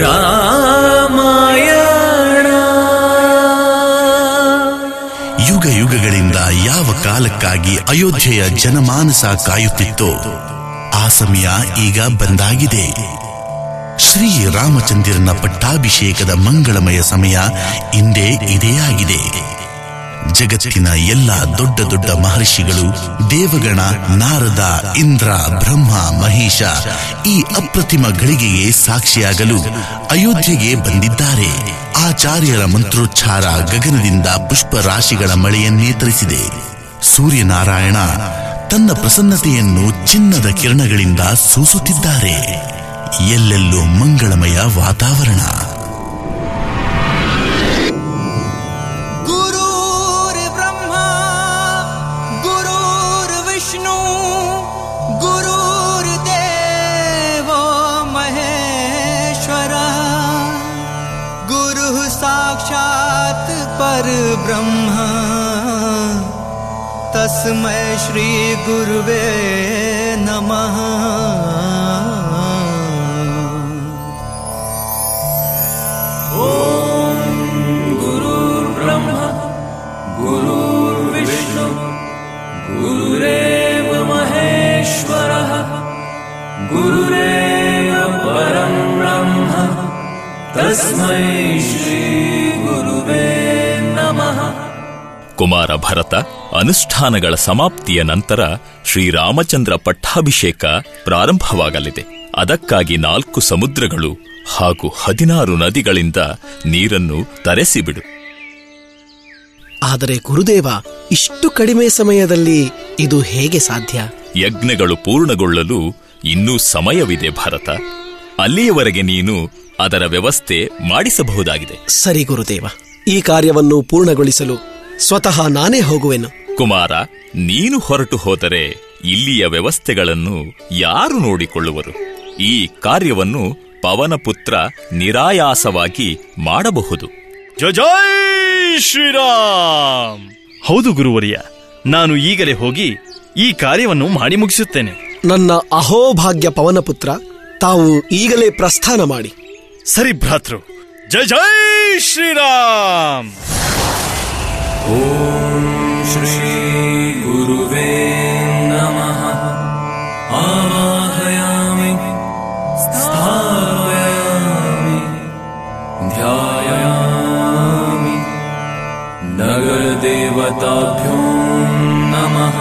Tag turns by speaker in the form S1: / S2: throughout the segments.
S1: ರಾಮಾಯಣ
S2: ಯುಗ ಯುಗಗಳಿಂದ ಯಾವ ಕಾಲಕ್ಕಾಗಿ ಅಯೋಧ್ಯೆಯ ಜನಮಾನಸ ಕಾಯುತ್ತಿತ್ತೋ ಆ ಸಮಯ ಈಗ ಬಂದಾಗಿದೆ ಶ್ರೀ ರಾಮಚಂದ್ರನ ಪಟ್ಟಾಭಿಷೇಕದ ಮಂಗಳಮಯ ಸಮಯ ಇಂದೇ ಇದೇ ಆಗಿದೆ ಜಗತ್ತಿನ ಎಲ್ಲ ದೊಡ್ಡ ದೊಡ್ಡ ಮಹರ್ಷಿಗಳು ದೇವಗಣ ನಾರದ ಇಂದ್ರ ಬ್ರಹ್ಮ ಮಹೇಶ ಈ ಅಪ್ರತಿಮ ಗಳಿಗೆಗೆ ಸಾಕ್ಷಿಯಾಗಲು ಅಯೋಧ್ಯೆಗೆ ಬಂದಿದ್ದಾರೆ ಆಚಾರ್ಯರ ಮಂತ್ರೋಚ್ಚಾರ ಗಗನದಿಂದ ಪುಷ್ಪರಾಶಿಗಳ ಮಳೆಯನ್ನೇ ತರಿಸಿದೆ ಸೂರ್ಯನಾರಾಯಣ ತನ್ನ ಪ್ರಸನ್ನತೆಯನ್ನು ಚಿನ್ನದ ಕಿರಣಗಳಿಂದ ಸೂಸುತ್ತಿದ್ದಾರೆ ಎಲ್ಲೆಲ್ಲೂ ಮಂಗಳಮಯ ವಾತಾವರಣ
S3: गुरुर्ब्रह्मा गुरुर्विष्णु गुरुर्देवो महेश्वरः गुरुः साक्षात् परब्रह्म तस्मै श्रीगुरुवे नमः
S1: गुरुर्ब्रह्मा गुरुर्विष्णु गुरुरेव महेश्वरः गुरुरेव परं ब्रह्म तस्मै श्रीगुरुवे नमः
S4: ಕುಮಾರ ಭರತ ಅನುಷ್ಠಾನಗಳ ಸಮಾಪ್ತಿಯ ನಂತರ ಶ್ರೀರಾಮಚಂದ್ರ ಪಟ್ಟಾಭಿಷೇಕ ಪ್ರಾರಂಭವಾಗಲಿದೆ ಅದಕ್ಕಾಗಿ ನಾಲ್ಕು ಸಮುದ್ರಗಳು ಹಾಗೂ ಹದಿನಾರು ನದಿಗಳಿಂದ ನೀರನ್ನು ತರೆಸಿಬಿಡು
S5: ಆದರೆ ಗುರುದೇವ ಇಷ್ಟು ಕಡಿಮೆ ಸಮಯದಲ್ಲಿ ಇದು ಹೇಗೆ ಸಾಧ್ಯ
S4: ಯಜ್ಞಗಳು ಪೂರ್ಣಗೊಳ್ಳಲು ಇನ್ನೂ ಸಮಯವಿದೆ ಭರತ ಅಲ್ಲಿಯವರೆಗೆ ನೀನು ಅದರ ವ್ಯವಸ್ಥೆ ಮಾಡಿಸಬಹುದಾಗಿದೆ
S5: ಸರಿ ಗುರುದೇವ ಈ ಕಾರ್ಯವನ್ನು ಪೂರ್ಣಗೊಳಿಸಲು ಸ್ವತಃ ನಾನೇ ಹೋಗುವೆನು
S4: ಕುಮಾರ ನೀನು ಹೊರಟು ಹೋದರೆ ಇಲ್ಲಿಯ ವ್ಯವಸ್ಥೆಗಳನ್ನು ಯಾರು ನೋಡಿಕೊಳ್ಳುವರು ಈ ಕಾರ್ಯವನ್ನು ಪವನಪುತ್ರ ನಿರಾಯಾಸವಾಗಿ ಮಾಡಬಹುದು
S6: ಜೈ ಶ್ರೀರಾಮ್ ಹೌದು ಗುರುವರಿಯ ನಾನು ಈಗಲೇ ಹೋಗಿ ಈ ಕಾರ್ಯವನ್ನು ಮಾಡಿ ಮುಗಿಸುತ್ತೇನೆ
S5: ನನ್ನ ಅಹೋಭಾಗ್ಯ ಪವನಪುತ್ರ ತಾವು ಈಗಲೇ ಪ್ರಸ್ಥಾನ ಮಾಡಿ
S6: ಸರಿ ಭ್ರಾತೃ ಜೈ ಜೈ ಶ್ರೀರಾಮ್
S1: श्रीगुरुवे नमः आवाहयामि स्थापयामि ध्यायामि नगरदेवताभ्यो नमः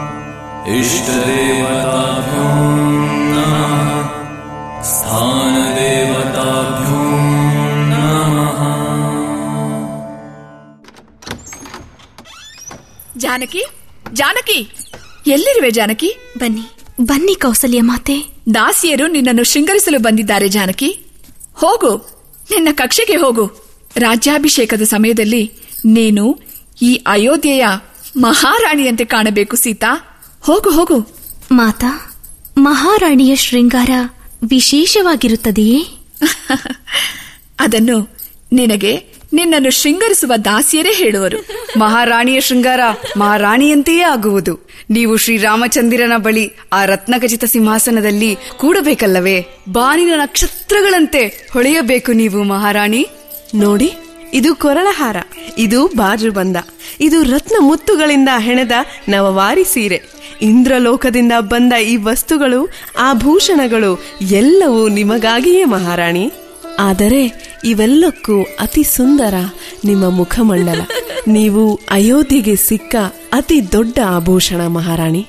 S1: इष्टदेवताभ्यो नमः स्थानदेवताभ्यो नमः
S7: ಜಾನಕಿ ಜಾನಕಿ ಎಲ್ಲಿರುವೆ ಜಾನಕಿ
S8: ಬನ್ನಿ ಬನ್ನಿ ಕೌಸಲ್ಯ ಮಾತೆ
S7: ದಾಸಿಯರು ನಿನ್ನನ್ನು ಶೃಂಗರಿಸಲು ಬಂದಿದ್ದಾರೆ ಜಾನಕಿ ಹೋಗು ನಿನ್ನ ಕಕ್ಷೆಗೆ ಹೋಗು ರಾಜ್ಯಾಭಿಷೇಕದ ಸಮಯದಲ್ಲಿ ನೀನು ಈ ಅಯೋಧ್ಯೆಯ ಮಹಾರಾಣಿಯಂತೆ ಕಾಣಬೇಕು ಸೀತಾ ಹೋಗು ಹೋಗು
S8: ಮಾತಾ ಮಹಾರಾಣಿಯ ಶೃಂಗಾರ ವಿಶೇಷವಾಗಿರುತ್ತದೆಯೇ
S7: ಅದನ್ನು ನಿನಗೆ ನಿನ್ನನ್ನು ಶೃಂಗರಿಸುವ ದಾಸಿಯರೇ ಹೇಳುವರು
S9: ಮಹಾರಾಣಿಯ ಶೃಂಗಾರ ಮಹಾರಾಣಿಯಂತೆಯೇ ಆಗುವುದು ನೀವು ಶ್ರೀರಾಮಚಂದಿರನ ಬಳಿ ಆ ರತ್ನಖಚಿತ ಸಿಂಹಾಸನದಲ್ಲಿ ಕೂಡಬೇಕಲ್ಲವೇ ಬಾನಿನ ನಕ್ಷತ್ರಗಳಂತೆ ಹೊಳೆಯಬೇಕು ನೀವು ಮಹಾರಾಣಿ
S10: ನೋಡಿ ಇದು ಕೊರಳಹಾರ ಇದು ಬಾಜು ಬಂದ ಇದು ರತ್ನ ಮುತ್ತುಗಳಿಂದ ಹೆಣೆದ ನವವಾರಿ ಸೀರೆ ಇಂದ್ರಲೋಕದಿಂದ ಬಂದ ಈ ವಸ್ತುಗಳು ಆಭೂಷಣಗಳು ಎಲ್ಲವೂ ನಿಮಗಾಗಿಯೇ ಮಹಾರಾಣಿ ಆದರೆ ಇವೆಲ್ಲಕ್ಕೂ ಅತಿ ಸುಂದರ ನಿಮ್ಮ ಮುಖಮಂಡಲ ನೀವು ಅಯೋಧ್ಯೆಗೆ ಸಿಕ್ಕ ಅತಿ ದೊಡ್ಡ ಆಭೂಷಣ ಮಹಾರಾಣಿ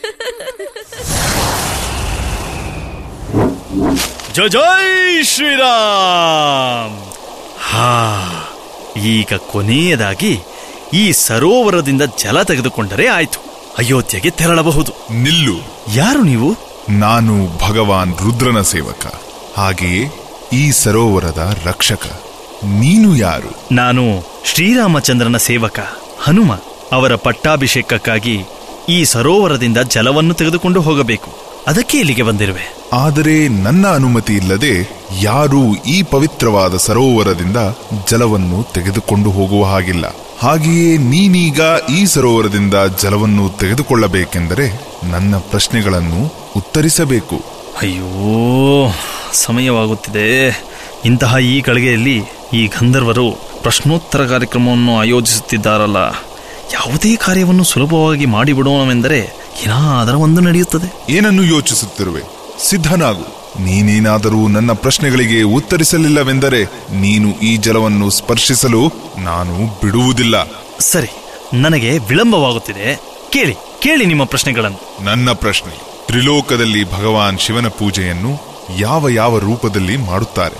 S6: ಜೈ ಜೈ ಶ್ರೀರಾಮ್ ಹಾ ಈಗ ಕೊನೆಯದಾಗಿ ಈ ಸರೋವರದಿಂದ ಜಲ ತೆಗೆದುಕೊಂಡರೆ ಆಯ್ತು ಅಯೋಧ್ಯೆಗೆ ತೆರಳಬಹುದು
S11: ನಿಲ್ಲು
S6: ಯಾರು ನೀವು
S11: ನಾನು ಭಗವಾನ್ ರುದ್ರನ ಸೇವಕ ಹಾಗೆಯೇ ಈ ಸರೋವರದ ರಕ್ಷಕ ನೀನು ಯಾರು
S6: ನಾನು ಶ್ರೀರಾಮಚಂದ್ರನ ಸೇವಕ ಹನುಮ ಅವರ ಪಟ್ಟಾಭಿಷೇಕಕ್ಕಾಗಿ ಈ ಸರೋವರದಿಂದ ಜಲವನ್ನು ತೆಗೆದುಕೊಂಡು ಹೋಗಬೇಕು ಅದಕ್ಕೆ ಇಲ್ಲಿಗೆ ಬಂದಿರುವೆ
S11: ಆದರೆ ನನ್ನ ಅನುಮತಿ ಇಲ್ಲದೆ ಯಾರೂ ಈ ಪವಿತ್ರವಾದ ಸರೋವರದಿಂದ ಜಲವನ್ನು ತೆಗೆದುಕೊಂಡು ಹೋಗುವ ಹಾಗಿಲ್ಲ ಹಾಗೆಯೇ ನೀನೀಗ ಈ ಸರೋವರದಿಂದ ಜಲವನ್ನು ತೆಗೆದುಕೊಳ್ಳಬೇಕೆಂದರೆ ನನ್ನ ಪ್ರಶ್ನೆಗಳನ್ನು ಉತ್ತರಿಸಬೇಕು
S6: ಅಯ್ಯೋ ಸಮಯವಾಗುತ್ತಿದೆ ಇಂತಹ ಈ ಗಳಿಗೆಯಲ್ಲಿ ಈ ಗಂಧರ್ವರು ಪ್ರಶ್ನೋತ್ತರ ಕಾರ್ಯಕ್ರಮವನ್ನು ಆಯೋಜಿಸುತ್ತಿದ್ದಾರಲ್ಲ ಯಾವುದೇ ಕಾರ್ಯವನ್ನು ಸುಲಭವಾಗಿ ಮಾಡಿಬಿಡೋಣವೆಂದರೆ ಏನಾದರೂ ಒಂದು ನಡೆಯುತ್ತದೆ
S11: ಏನನ್ನು ಯೋಚಿಸುತ್ತಿರುವೆ ಸಿದ್ಧನಾಗು ನೀನೇನಾದರೂ ನನ್ನ ಪ್ರಶ್ನೆಗಳಿಗೆ ಉತ್ತರಿಸಲಿಲ್ಲವೆಂದರೆ ನೀನು ಈ ಜಲವನ್ನು ಸ್ಪರ್ಶಿಸಲು ನಾನು ಬಿಡುವುದಿಲ್ಲ
S6: ಸರಿ ನನಗೆ ವಿಳಂಬವಾಗುತ್ತಿದೆ ಕೇಳಿ ಕೇಳಿ ನಿಮ್ಮ ಪ್ರಶ್ನೆಗಳನ್ನು
S11: ನನ್ನ ಪ್ರಶ್ನೆ ತ್ರಿಲೋಕದಲ್ಲಿ ಭಗವಾನ್ ಶಿವನ ಪೂಜೆಯನ್ನು ಯಾವ ಯಾವ ರೂಪದಲ್ಲಿ ಮಾಡುತ್ತಾರೆ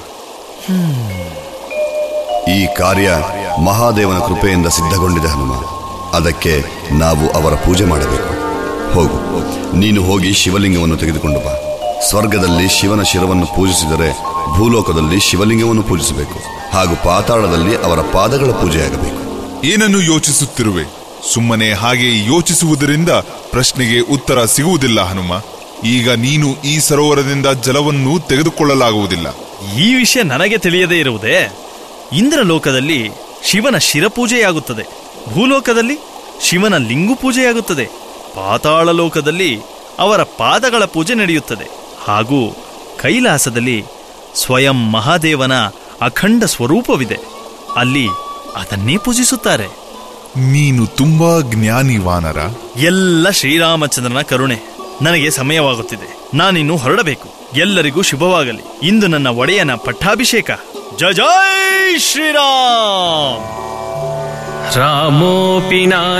S12: ಈ ಕಾರ್ಯ ಮಹಾದೇವನ ಕೃಪೆಯಿಂದ ಸಿದ್ಧಗೊಂಡಿದೆ ಹನುಮ ಅದಕ್ಕೆ ನಾವು ಅವರ ಪೂಜೆ ಮಾಡಬೇಕು ಹೋಗು ನೀನು ಹೋಗಿ ಶಿವಲಿಂಗವನ್ನು ತೆಗೆದುಕೊಂಡು ಬಾ ಸ್ವರ್ಗದಲ್ಲಿ ಶಿವನ ಶಿರವನ್ನು ಪೂಜಿಸಿದರೆ ಭೂಲೋಕದಲ್ಲಿ ಶಿವಲಿಂಗವನ್ನು ಪೂಜಿಸಬೇಕು ಹಾಗೂ ಪಾತಾಳದಲ್ಲಿ ಅವರ ಪಾದಗಳ ಪೂಜೆಯಾಗಬೇಕು
S11: ಏನನ್ನು ಯೋಚಿಸುತ್ತಿರುವೆ ಸುಮ್ಮನೆ ಹಾಗೆ ಯೋಚಿಸುವುದರಿಂದ ಪ್ರಶ್ನೆಗೆ ಉತ್ತರ ಸಿಗುವುದಿಲ್ಲ ಹನುಮ ಈಗ ನೀನು ಈ ಸರೋವರದಿಂದ ಜಲವನ್ನು ತೆಗೆದುಕೊಳ್ಳಲಾಗುವುದಿಲ್ಲ
S6: ಈ ವಿಷಯ ನನಗೆ ತಿಳಿಯದೇ ಇರುವುದೇ ಇಂದ್ರಲೋಕದಲ್ಲಿ ಶಿವನ ಶಿರಪೂಜೆಯಾಗುತ್ತದೆ ಭೂಲೋಕದಲ್ಲಿ ಶಿವನ ಲಿಂಗು ಪೂಜೆಯಾಗುತ್ತದೆ ಪಾತಾಳ ಲೋಕದಲ್ಲಿ ಅವರ ಪಾದಗಳ ಪೂಜೆ ನಡೆಯುತ್ತದೆ ಹಾಗೂ ಕೈಲಾಸದಲ್ಲಿ ಸ್ವಯಂ ಮಹಾದೇವನ ಅಖಂಡ ಸ್ವರೂಪವಿದೆ ಅಲ್ಲಿ ಅದನ್ನೇ ಪೂಜಿಸುತ್ತಾರೆ
S11: ನೀನು ತುಂಬಾ ಜ್ಞಾನಿ ವಾನರ
S6: ಎಲ್ಲ ಶ್ರೀರಾಮಚಂದ್ರನ ಕರುಣೆ ನನಗೆ ಸಮಯವಾಗುತ್ತಿದೆ ನಾನಿನ್ನು ಹೊರಡಬೇಕು ಎಲ್ಲರಿಗೂ ಶುಭವಾಗಲಿ ಇಂದು ನನ್ನ ಒಡೆಯನ ಪಟ್ಟಾಭಿಷೇಕ ಜಯ ಜೈ ಶ್ರೀರಾಮ್
S13: रामोऽपि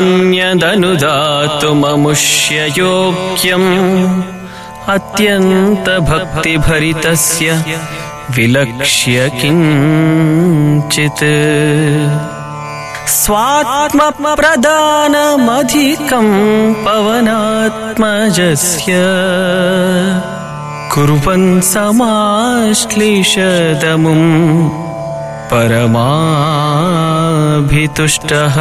S13: नान्यदनुदातुममुष्य योग्यम् अत्यन्तभक्तिभरितस्य विलक्ष्य किञ्चित् स्वात्मप्रदानमधिकम् पवनात्मजस्य कुर्वन् समाश्लिषदमुम् परमाभितुष्टः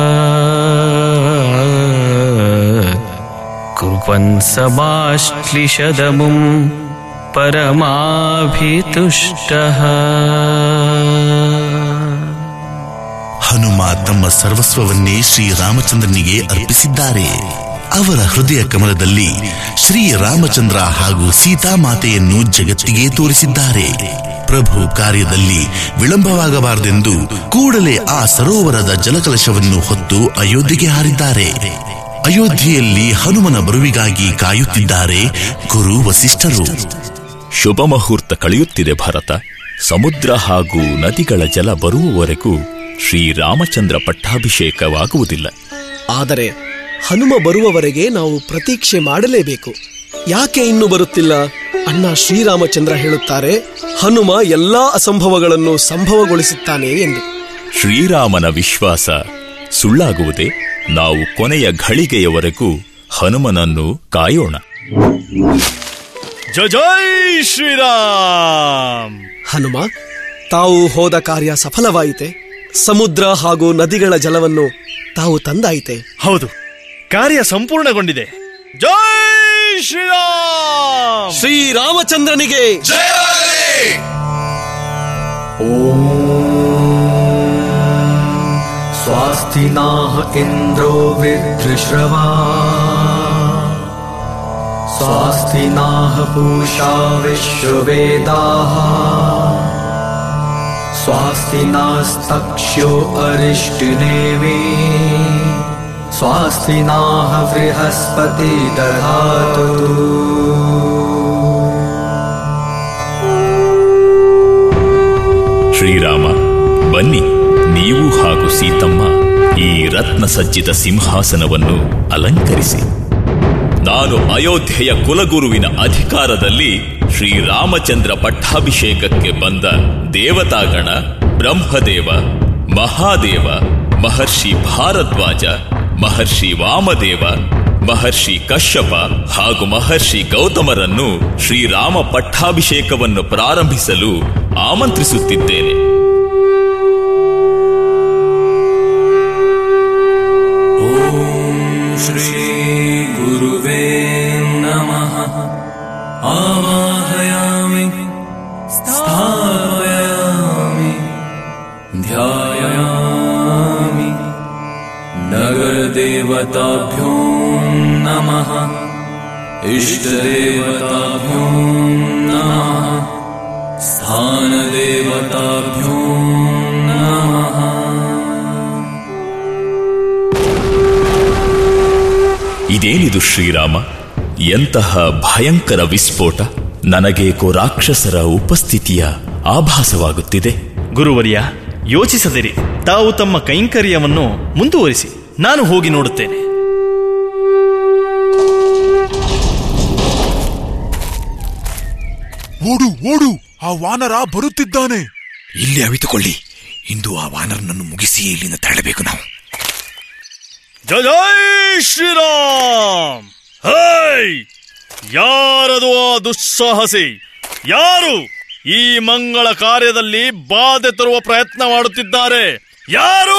S13: कुर्वन् समाश्लिषदमुम् परमाभितुष्टः
S2: ಹನುಮ ತಮ್ಮ ಸರ್ವಸ್ವವನ್ನೇ ಶ್ರೀರಾಮಚಂದ್ರನಿಗೆ ಅರ್ಪಿಸಿದ್ದಾರೆ ಅವರ ಹೃದಯ ಕಮಲದಲ್ಲಿ ಶ್ರೀರಾಮಚಂದ್ರ ಹಾಗೂ ಸೀತಾಮಾತೆಯನ್ನು ಜಗತ್ತಿಗೆ ತೋರಿಸಿದ್ದಾರೆ ಪ್ರಭು ಕಾರ್ಯದಲ್ಲಿ ವಿಳಂಬವಾಗಬಾರದೆಂದು ಕೂಡಲೇ ಆ ಸರೋವರದ ಜಲಕಲಶವನ್ನು ಹೊತ್ತು ಅಯೋಧ್ಯೆಗೆ ಹಾರಿದ್ದಾರೆ ಅಯೋಧ್ಯೆಯಲ್ಲಿ ಹನುಮನ ಬರುವಿಗಾಗಿ ಕಾಯುತ್ತಿದ್ದಾರೆ ಗುರು ವಸಿಷ್ಠರು
S4: ಶುಭ ಮುಹೂರ್ತ ಕಳೆಯುತ್ತಿದೆ ಭರತ ಸಮುದ್ರ ಹಾಗೂ ನದಿಗಳ ಜಲ ಬರುವವರೆಗೂ ಶ್ರೀರಾಮಚಂದ್ರ ಪಟ್ಟಾಭಿಷೇಕವಾಗುವುದಿಲ್ಲ
S5: ಆದರೆ ಹನುಮ ಬರುವವರೆಗೆ ನಾವು ಪ್ರತೀಕ್ಷೆ ಮಾಡಲೇಬೇಕು ಯಾಕೆ ಇನ್ನು ಬರುತ್ತಿಲ್ಲ ಅಣ್ಣ ಶ್ರೀರಾಮಚಂದ್ರ ಹೇಳುತ್ತಾರೆ ಹನುಮ ಎಲ್ಲಾ ಅಸಂಭವಗಳನ್ನು ಸಂಭವಗೊಳಿಸುತ್ತಾನೆ ಎಂದು
S4: ಶ್ರೀರಾಮನ ವಿಶ್ವಾಸ ಸುಳ್ಳಾಗುವುದೇ ನಾವು ಕೊನೆಯ ಘಳಿಗೆಯವರೆಗೂ ಹನುಮನನ್ನು ಕಾಯೋಣ
S6: ಜಯ ಜೈ ಶ್ರೀರಾಮ್
S5: ಹನುಮ ತಾವು ಹೋದ ಕಾರ್ಯ ಸಫಲವಾಯಿತೆ ಸಮುದ್ರ ಹಾಗೂ ನದಿಗಳ ಜಲವನ್ನು ತಾವು ತಂದಾಯಿತೆ
S6: ಹೌದು ಕಾರ್ಯ ಸಂಪೂರ್ಣಗೊಂಡಿದೆ ಜೈ ಶ್ರೀರಾಮ್
S5: ಶ್ರೀರಾಮಚಂದ್ರನಿಗೆ
S1: स्वास्ति नाह इन्द्रो वृद्धश्रवा स्वास्ति नाह पूषा विश्ववेदाः स्वास्ति नास्तक्ष्यो अरिष्टिनेमि स्वास्ति नाह बृहस्पति दधातु
S4: ಶ್ರೀರಾಮ ಬನ್ನಿ ನೀವು ಹಾಗೂ ಸೀತಮ್ಮ ಈ ರತ್ನ ಸಜ್ಜಿತ ಸಿಂಹಾಸನವನ್ನು ಅಲಂಕರಿಸಿ ನಾನು ಅಯೋಧ್ಯೆಯ ಕುಲಗುರುವಿನ ಅಧಿಕಾರದಲ್ಲಿ ಶ್ರೀರಾಮಚಂದ್ರ ಪಟ್ಟಾಭಿಷೇಕಕ್ಕೆ ಬಂದ ದೇವತಾಗಣ ಬ್ರಹ್ಮದೇವ ಮಹಾದೇವ ಮಹರ್ಷಿ ಭಾರದ್ವಾಜ ಮಹರ್ಷಿ ವಾಮದೇವ ಮಹರ್ಷಿ ಕಶ್ಯಪ ಹಾಗೂ ಮಹರ್ಷಿ ಗೌತಮರನ್ನು ಶ್ರೀರಾಮ ಪಟ್ಟಾಭಿಷೇಕವನ್ನು ಪ್ರಾರಂಭಿಸಲು ಆಮಂತ್ರಿಸುತ್ತಿದ್ದೇನೆ
S1: श्रीगुरुवे नमः आवाहयामि स्थापयामि ध्यायामि नगरदेवताभ्यो नमः इष्टदेवताभ्यो नमः स्थानदेवताभ्यो नमः
S4: ಇದೇನಿದು ಶ್ರೀರಾಮ ಎಂತಹ ಭಯಂಕರ ವಿಸ್ಫೋಟ ನನಗೇಕೋ ರಾಕ್ಷಸರ ಉಪಸ್ಥಿತಿಯ ಆಭಾಸವಾಗುತ್ತಿದೆ
S6: ಗುರುವರ್ಯ ಯೋಚಿಸದಿರಿ ತಾವು ತಮ್ಮ ಕೈಂಕರ್ಯವನ್ನು ಮುಂದುವರಿಸಿ ನಾನು ಹೋಗಿ ನೋಡುತ್ತೇನೆ
S14: ಓಡು ಓಡು ಆ ವಾನರ ಬರುತ್ತಿದ್ದಾನೆ
S15: ಇಲ್ಲಿ ಅವಿತುಕೊಳ್ಳಿ ಇಂದು ಆ ವಾನರನನ್ನು ಮುಗಿಸಿ ಇಲ್ಲಿಂದ ತೆರಳಬೇಕು ನಾವು
S6: ಜಯ ಜೈ ಶ್ರೀರಾಮ್ ಹೈ ಯಾರದು ಆ ದುಸ್ಸಾಹಸಿ ಯಾರು ಈ ಮಂಗಳ ಕಾರ್ಯದಲ್ಲಿ ಬಾಧೆ ತರುವ ಪ್ರಯತ್ನ ಮಾಡುತ್ತಿದ್ದಾರೆ ಯಾರು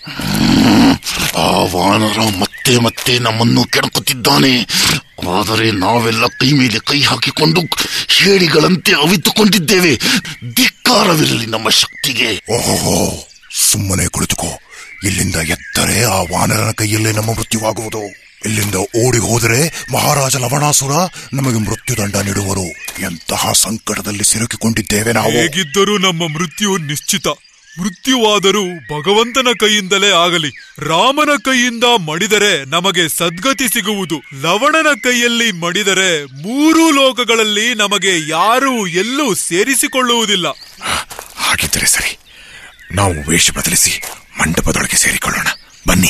S2: ಆ ವಾನರ ಮತ್ತೆ ಮತ್ತೆ ನಮ್ಮನ್ನು ಕೆಣಕುತ್ತಿದ್ದಾನೆ ಆದರೆ ನಾವೆಲ್ಲ ಕೈ ಮೇಲೆ ಕೈ ಹಾಕಿಕೊಂಡು ಹೇಡಿಗಳಂತೆ ಅವಿತುಕೊಂಡಿದ್ದೇವೆ ಧಿಕ್ಕಾರವಿರಲಿ ನಮ್ಮ ಶಕ್ತಿಗೆ
S14: ಓಹೋ ಸುಮ್ಮನೆ ಕುಳಿತುಕೋ ಇಲ್ಲಿಂದ ಎತ್ತರೆ ಆ ವಾನರನ ಕೈಯಲ್ಲೇ ನಮ್ಮ ಮೃತ್ಯುವಾಗುವುದು ಇಲ್ಲಿಂದ ಓಡಿ ಹೋದರೆ ಮಹಾರಾಜ ಲವಣಾಸುರ ನಮಗೆ ಮೃತ್ಯುದಂಡ ನೀಡುವರು ಎಂತಹ ಸಂಕಟದಲ್ಲಿ ಸಿಲುಕಿಕೊಂಡಿದ್ದೇವೆ ನಾವು
S16: ಹೇಗಿದ್ದರೂ ನಮ್ಮ ಮೃತ್ಯು ನಿಶ್ಚಿತ ಮೃತ್ಯುವಾದರೂ ಭಗವಂತನ ಕೈಯಿಂದಲೇ ಆಗಲಿ ರಾಮನ ಕೈಯಿಂದ ಮಡಿದರೆ ನಮಗೆ ಸದ್ಗತಿ ಸಿಗುವುದು ಲವಣನ ಕೈಯಲ್ಲಿ ಮಡಿದರೆ ಮೂರೂ ಲೋಕಗಳಲ್ಲಿ ನಮಗೆ ಯಾರೂ ಎಲ್ಲೂ ಸೇರಿಸಿಕೊಳ್ಳುವುದಿಲ್ಲ
S14: ಹಾಗಿದ್ದರೆ ಸರಿ ನಾವು ವೇಷ ಬದಲಿಸಿ ಮಂಟಪದೊಳಗೆ ಸೇರಿಕೊಳ್ಳೋಣ ಬನ್ನಿ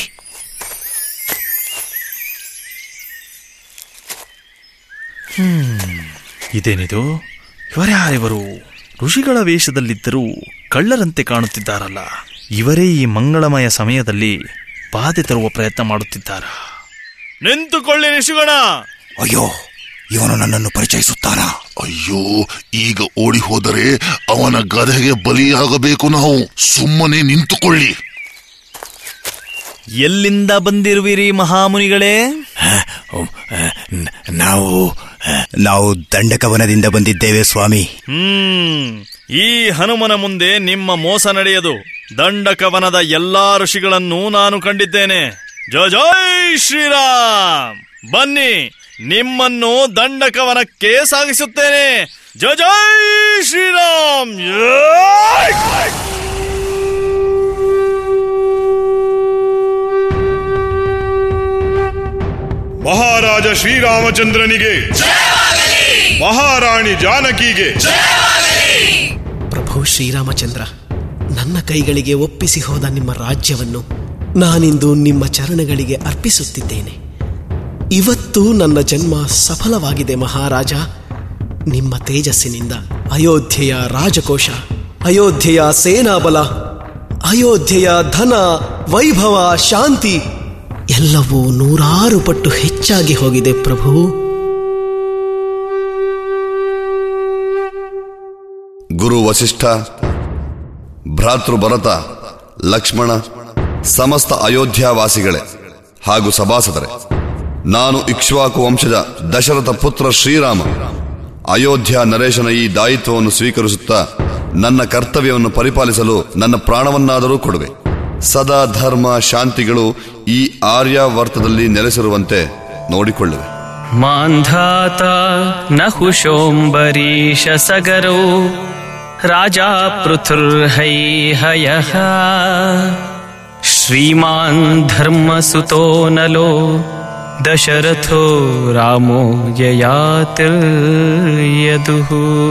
S6: ಹ್ಮ್ ಇದೇನಿದು ಇವರ್ಯಾರಿವರು ಋಷಿಗಳ ವೇಷದಲ್ಲಿದ್ದರೂ ಕಳ್ಳರಂತೆ ಕಾಣುತ್ತಿದ್ದಾರಲ್ಲ ಇವರೇ ಈ ಮಂಗಳಮಯ ಸಮಯದಲ್ಲಿ ಬಾಧೆ ತರುವ ಪ್ರಯತ್ನ ಮಾಡುತ್ತಿದ್ದಾರ ನಿಂತುಕೊಳ್ಳಿ ಋಷಿಗಣ
S14: ಅಯ್ಯೋ ಇವನು ನನ್ನನ್ನು ಪರಿಚಯಿಸುತ್ತಾನ
S2: ಅಯ್ಯೋ ಈಗ ಓಡಿ ಹೋದರೆ ಅವನ ಗದೆಗೆ ಬಲಿಯಾಗಬೇಕು ನಾವು ಸುಮ್ಮನೆ ನಿಂತುಕೊಳ್ಳಿ
S6: ಎಲ್ಲಿಂದ ಬಂದಿರುವಿರಿ ಮಹಾಮುನಿಗಳೇ
S15: ನಾವು ನಾವು ದಂಡಕವನದಿಂದ ಬಂದಿದ್ದೇವೆ ಸ್ವಾಮಿ
S6: ಹ್ಮ್ ಈ ಹನುಮನ ಮುಂದೆ ನಿಮ್ಮ ಮೋಸ ನಡೆಯದು ದಂಡಕವನದ ಎಲ್ಲಾ ಋಷಿಗಳನ್ನು ನಾನು ಕಂಡಿದ್ದೇನೆ ಜಯ ಜೈ ಶ್ರೀರಾಮ್ ಬನ್ನಿ ನಿಮ್ಮನ್ನು ದಂಡಕವನಕ್ಕೆ ಸಾಗಿಸುತ್ತೇನೆ ಜಯ ಜೈ ಶ್ರೀರಾಮ್ ಯೈ!
S11: ಮಹಾರಾಜ ಶ್ರೀರಾಮಚಂದ್ರನಿಗೆ ಮಹಾರಾಣಿ ಜಾನಕಿಗೆ
S5: ಪ್ರಭು ಶ್ರೀರಾಮಚಂದ್ರ ನನ್ನ ಕೈಗಳಿಗೆ ಒಪ್ಪಿಸಿ ಹೋದ ನಿಮ್ಮ ರಾಜ್ಯವನ್ನು ನಾನಿಂದು ನಿಮ್ಮ ಚರಣಗಳಿಗೆ ಅರ್ಪಿಸುತ್ತಿದ್ದೇನೆ ಇವತ್ತು ನನ್ನ ಜನ್ಮ ಸಫಲವಾಗಿದೆ ಮಹಾರಾಜ ನಿಮ್ಮ ತೇಜಸ್ಸಿನಿಂದ ಅಯೋಧ್ಯೆಯ ರಾಜಕೋಶ ಅಯೋಧ್ಯೆಯ ಸೇನಾಬಲ ಅಯೋಧ್ಯೆಯ ಧನ ವೈಭವ ಶಾಂತಿ ಎಲ್ಲವೂ ನೂರಾರು ಪಟ್ಟು ಹೆಚ್ಚಾಗಿ ಹೋಗಿದೆ ಪ್ರಭು
S12: ಗುರು ವಸಿಷ್ಠ ಭ್ರಾತೃ ಭರತ ಲಕ್ಷ್ಮಣ ಸಮಸ್ತ ಅಯೋಧ್ಯಾವಾಸಿಗಳೇ ಹಾಗೂ ಸಭಾಸದರೇ ನಾನು ಇಕ್ಷ್ವಾಕು ವಂಶದ ದಶರಥ ಪುತ್ರ ಶ್ರೀರಾಮ ಅಯೋಧ್ಯ ನರೇಶನ ಈ ದಾಯಿತ್ವವನ್ನು ಸ್ವೀಕರಿಸುತ್ತಾ ನನ್ನ ಕರ್ತವ್ಯವನ್ನು ಪರಿಪಾಲಿಸಲು ನನ್ನ ಪ್ರಾಣವನ್ನಾದರೂ ಕೊಡುವೆ ಸದಾ ಧರ್ಮ ಶಾಂತಿಗಳು ಈ ಆರ್ಯಾವರ್ತದಲ್ಲಿ ನೆಲೆಸಿರುವಂತೆ ನೋಡಿಕೊಳ್ಳುವೆ
S13: ಮಾಂಧಾತ ನಹುಶೋಂಬರೀಶ ಸಗರೋ ರಾಜಾ ಪೃಥುರ್ಹೈಹಯಃ ಶ್ರೀಮಾನ್ ಧರ್ಮಸುತೋ ನಲೋ ದಶರಥೋ ರಾಮೋ ಯಯಾತಿರ್ಯದುಃ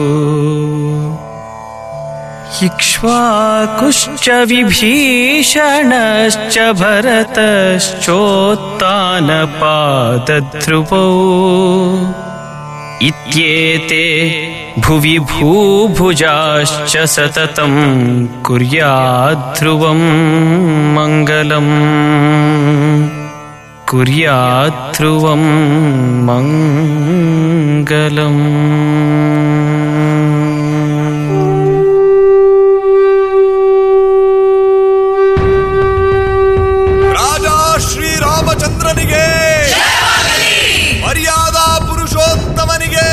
S13: इक्ष्वाकुश्च विभीषणश्च भरतश्चोत्तानपादध्रुवौ इत्येते भुवि भूभुजाश्च सततं कुर्याद्ध्रुवं मङ्गलम् कुर्याद्ध्रुवं मङ्गलम्
S14: ರಾಜ ಶ್ರೀರಾಮಚಂದ್ರನಿಗೆ ಮರ್ಯಾದಾ ಪುರುಷೋತ್ತಮನಿಗೆ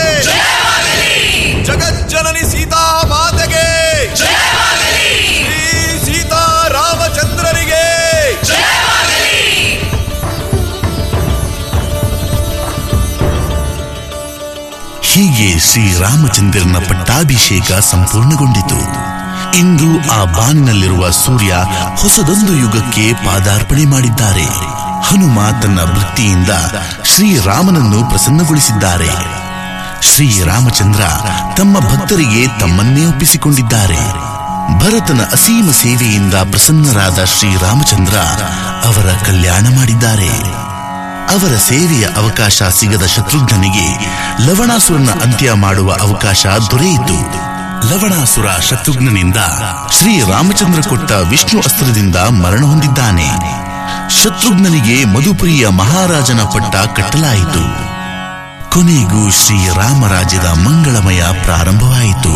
S14: ಜಗಜ್ಜನನಿ ಸೀತಾ ಮಾತೆಗೆ ಶ್ರೀ ಸೀತಾರಾಮಚಂದ್ರನಿಗೆ
S2: ಹೀಗೆ
S17: ಹೀಗೆ ಶ್ರೀರಾಮಚಂದ್ರನ ಪಟ್ಟಾಭಿಷೇಕ ಸಂಪೂರ್ಣಗೊಂಡಿತು ಇಂದು ಆ ಬಾನಿನಲ್ಲಿರುವ ಸೂರ್ಯ ಹೊಸದೊಂದು ಯುಗಕ್ಕೆ ಪಾದಾರ್ಪಣೆ ಮಾಡಿದ್ದಾರೆ ಹನುಮ ತನ್ನ ಭಕ್ತಿಯಿಂದ ಶ್ರೀರಾಮನನ್ನು ಪ್ರಸನ್ನಗೊಳಿಸಿದ್ದಾರೆ ಶ್ರೀರಾಮಚಂದ್ರ ತಮ್ಮ ಭಕ್ತರಿಗೆ ತಮ್ಮನ್ನೇ ಒಪ್ಪಿಸಿಕೊಂಡಿದ್ದಾರೆ ಭರತನ ಅಸೀಮ ಸೇವೆಯಿಂದ ಪ್ರಸನ್ನರಾದ ಶ್ರೀರಾಮಚಂದ್ರ ಅವರ ಕಲ್ಯಾಣ ಮಾಡಿದ್ದಾರೆ ಅವರ ಸೇವೆಯ ಅವಕಾಶ ಸಿಗದ ಶತ್ರುಘ್ನನಿಗೆ ಲವಣಾಸುರನ ಅಂತ್ಯ ಮಾಡುವ ಅವಕಾಶ ದೊರೆಯಿತು ಲವಣಾಸುರ ಶತ್ರುಘ್ನನಿಂದ ಶ್ರೀರಾಮಚಂದ್ರ ಕೊಟ್ಟ ವಿಷ್ಣು ಅಸ್ತ್ರದಿಂದ ಮರಣ ಹೊಂದಿದ್ದಾನೆ ಶತ್ರುಘ್ನನಿಗೆ ಮಧುಪ್ರಿಯ ಮಹಾರಾಜನ ಪಟ್ಟ ಕಟ್ಟಲಾಯಿತು ಕೊನೆಗೂ ಶ್ರೀರಾಮರಾಜ್ಯದ ಮಂಗಳಮಯ ಪ್ರಾರಂಭವಾಯಿತು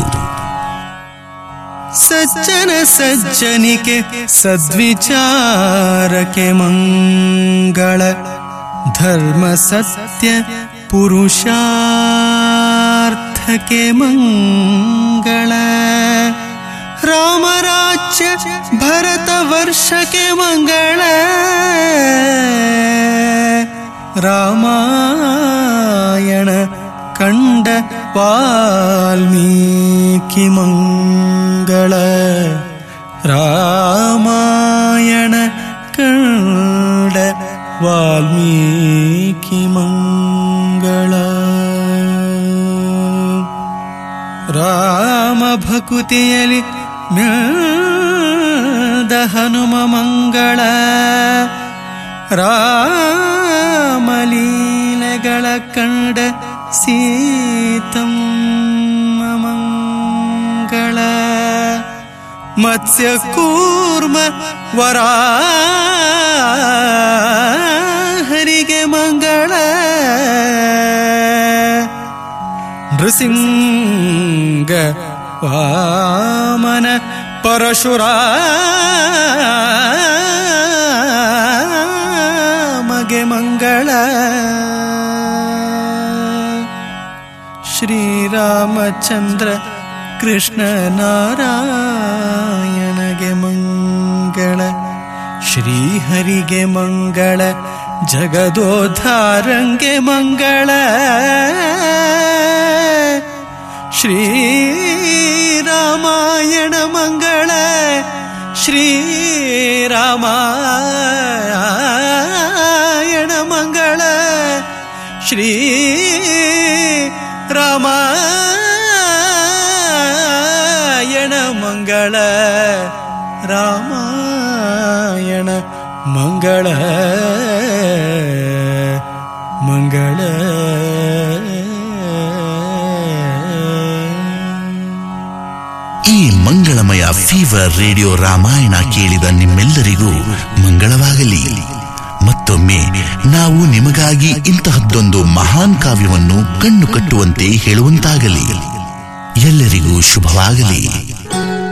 S3: ಸಜ್ಜನ ಸಜ್ಜನಿಕೆ ಸದ್ವಿಚಾರಕ್ಕೆ ಮಂಗಳ ಧರ್ಮ ಸತ್ಯ ಪುರುಷಾರ್ಥಕ್ಕೆ ಮಂಗಳ ರಾಮರಾಜ್ಯ ಭರತ ವರ್ಷಕ್ಕೆ ಮಂಗಳ ರಾಮಾಯಣ ಕಂಡ ವಾಲ್ಮೀಕಿ ಮಂಗಳ ರಾಮಾಯಣ ಕಂಡ ವಾಲ್ಮೀಕಿ ಮಂಗಳ ರಾಮ ಭಕುತಿಯಲಿ ಮ್ಯಾದ ಹನುಮ ಮಂಗಳ ರಾಮಲೀಲೆಗಳ ಕಂಡ ಸೀತಮ್ಮ ಮಂಗಳ ಮತ್ಸ್ಯ ಕೂರ್ಮ ವರಾಹರಿಗೆ ಮಂಗಳ ನೃಸಿಂಗ ವಾಮನ ಪರಶುರಾಮಗೆ ಮಂಗಳ ಶ್ರೀರಾಮಚಂದ್ರ ಕೃಷ್ಣ ನಾರಾಯಣಗೆ ಮಂಗಳ ಶ್ರೀಹರಿಗೆ ಮಂಗಳ ಜಗದೋದ್ಧಾರಂಗೆ ಮಂಗಳ ಶ್ರೀರಾಮಾಯಣ ಮಂಗಳ ಶ್ರೀರಾಮಾಯಣ ಮಂಗಳ ಶ್ರೀ ರಾಮಾಯಣ ಮಂಗಳ ರಾಮಾಯಣ ಮಂಗಳ ಮಂಗಳ
S17: ಈ ಮಂಗಳಮಯ ಫೀವರ್ ರೇಡಿಯೋ ರಾಮಾಯಣ ಕೇಳಿದ ನಿಮ್ಮೆಲ್ಲರಿಗೂ ಮಂಗಳವಾಗಲಿ ಮತ್ತೊಮ್ಮೆ ನಾವು ನಿಮಗಾಗಿ ಇಂತಹದ್ದೊಂದು ಮಹಾನ್ ಕಾವ್ಯವನ್ನು ಕಣ್ಣು ಕಟ್ಟುವಂತೆ ಹೇಳುವಂತಾಗಲಿ ಎಲ್ಲರಿಗೂ ಶುಭವಾಗಲಿ